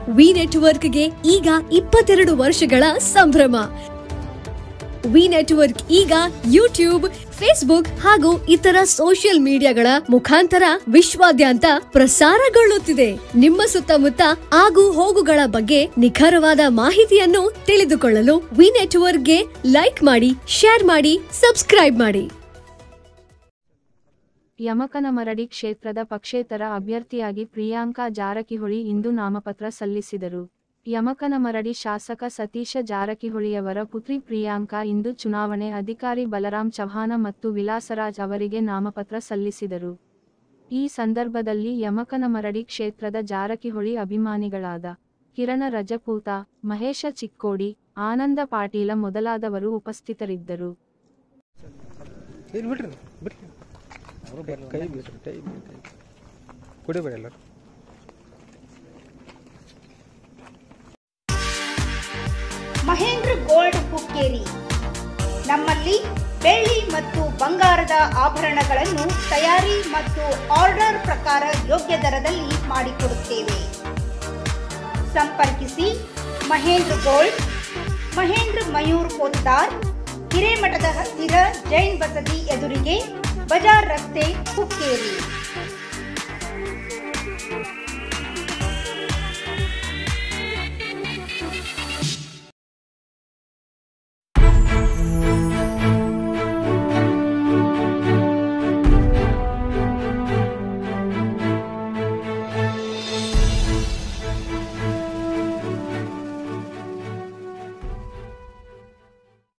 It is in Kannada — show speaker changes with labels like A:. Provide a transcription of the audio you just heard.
A: ವಿ ನೆಟ್ವರ್ಕ್ಗೆ ಈಗ ಇಪ್ಪತ್ತೆರಡು ವರ್ಷಗಳ ಸಂಭ್ರಮ ವಿ ನೆಟ್ವರ್ಕ್ ಈಗ ಯೂಟ್ಯೂಬ್ ಫೇಸ್ಬುಕ್ ಹಾಗೂ ಇತರ ಸೋಷಿಯಲ್ ಮೀಡಿಯಾಗಳ ಮುಖಾಂತರ ವಿಶ್ವಾದ್ಯಂತ ಪ್ರಸಾರಗೊಳ್ಳುತ್ತಿದೆ ನಿಮ್ಮ ಸುತ್ತಮುತ್ತ ಆಗು ಹೋಗುಗಳ ಬಗ್ಗೆ ನಿಖರವಾದ ಮಾಹಿತಿಯನ್ನು ತಿಳಿದುಕೊಳ್ಳಲು ವಿ ನೆಟ್ವರ್ಕ್ಗೆ ಲೈಕ್ ಮಾಡಿ ಶೇರ್ ಮಾಡಿ ಸಬ್ಸ್ಕ್ರೈಬ್ ಮಾಡಿ
B: ಯಮಕನಮರಡಿ ಕ್ಷೇತ್ರದ ಪಕ್ಷೇತರ ಅಭ್ಯರ್ಥಿಯಾಗಿ ಪ್ರಿಯಾಂಕಾ ಜಾರಕಿಹೊಳಿ ಇಂದು ನಾಮಪತ್ರ ಸಲ್ಲಿಸಿದರು ಯಮಕನಮರಡಿ ಶಾಸಕ ಸತೀಶ ಜಾರಕಿಹೊಳಿಯವರ ಪುತ್ರಿ ಪ್ರಿಯಾಂಕಾ ಇಂದು ಚುನಾವಣೆ ಅಧಿಕಾರಿ ಬಲರಾಮ್ ಚವ್ಹಾಣ ಮತ್ತು ವಿಲಾಸರಾಜ್ ಅವರಿಗೆ ನಾಮಪತ್ರ ಸಲ್ಲಿಸಿದರು ಈ ಸಂದರ್ಭದಲ್ಲಿ ಯಮಕನಮರಡಿ ಕ್ಷೇತ್ರದ ಜಾರಕಿಹೊಳಿ ಅಭಿಮಾನಿಗಳಾದ ಕಿರಣ ರಜಪೂತ ಮಹೇಶ ಚಿಕ್ಕೋಡಿ ಆನಂದ ಪಾಟೀಲ ಮೊದಲಾದವರು ಉಪಸ್ಥಿತರಿದ್ದರು
C: ಇಲ್ಲಿ ಬಿಡ್ರಿ ಬಿಡ್ರಿ ಕೈ- ಕೈ ಬಿಡ್ರಿ ಕೈ ಬಿಡ್ರಿ ಕುಡಿಬೇಡ ಎಲ್ಲರೂ
D: ಮಹೇಂದ್ರ ಗೋಲ್ಡ್ ಹುಕ್ಕೇರಿ ನಮ್ಮಲ್ಲಿ ಬೆಳ್ಳಿ ಮತ್ತು ಬಂಗಾರದ ಆಭರಣಗಳನ್ನು ತಯಾರಿ ಮತ್ತು ಆರ್ಡರ್ ಪ್ರಕಾರ ಯೋಗ್ಯ ದರದಲ್ಲಿ ಮಾಡಿಕೊಡುತ್ತೇವೆ ಸಂಪರ್ಕಿಸಿ ಮಹೇಂದ್ರ ಗೋಲ್ಡ್ ಮಹೇಂದ್ರ ಮಯೂರ್ ಪೋತ್ತಾರ್ ಹಿರೇಮಠದ ಹತ್ತಿರ ಜೈನ್ ಬಸದಿ ಎದುರಿಗೆ ಬಜಾರ್ ರಸ್ತೆ ಹುಕ್ಕೇರಿ